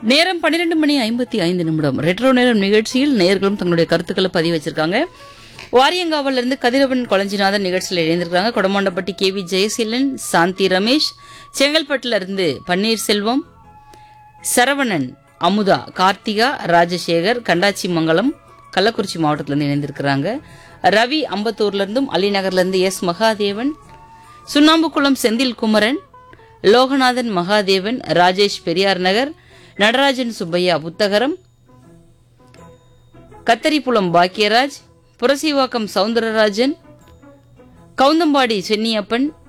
நேரம் பன்னிரெண்டு மணி ஐம்பத்தி ஐந்து நிமிடம் ரெட்ரோ நேரம் நிகழ்ச்சியில் நேயர்களும் தங்களுடைய கருத்துக்களை பதிவு வச்சிருக்காங்க வாரியங்காவல்ல இருந்து கதிரவன் கொளஞ்சிநாதன் நிகழ்ச்சியில் இணைந்திருக்காங்க கொடமாண்டப்பட்டி கே வி ஜெயசீலன் சாந்தி ரமேஷ் செங்கல்பட்டுல இருந்து பன்னீர்செல்வம் சரவணன் அமுதா கார்த்திகா ராஜசேகர் கண்டாச்சி மங்கலம் கள்ளக்குறிச்சி மாவட்டத்திலிருந்து இணைந்திருக்கிறாங்க ரவி அம்பத்தூர்ல இருந்தும் அலிநகர்ல இருந்து எஸ் மகாதேவன் சுண்ணாம்புக்குளம் செந்தில் குமரன் லோகநாதன் மகாதேவன் ராஜேஷ் பெரியார் நகர் நடராஜன் சுப்பையா புத்தகரம் கத்தரிப்புலம் பாக்கியராஜ் புரசிவாக்கம் சவுந்தரராஜன் கவுந்தம்பாடி சென்னியப்பன்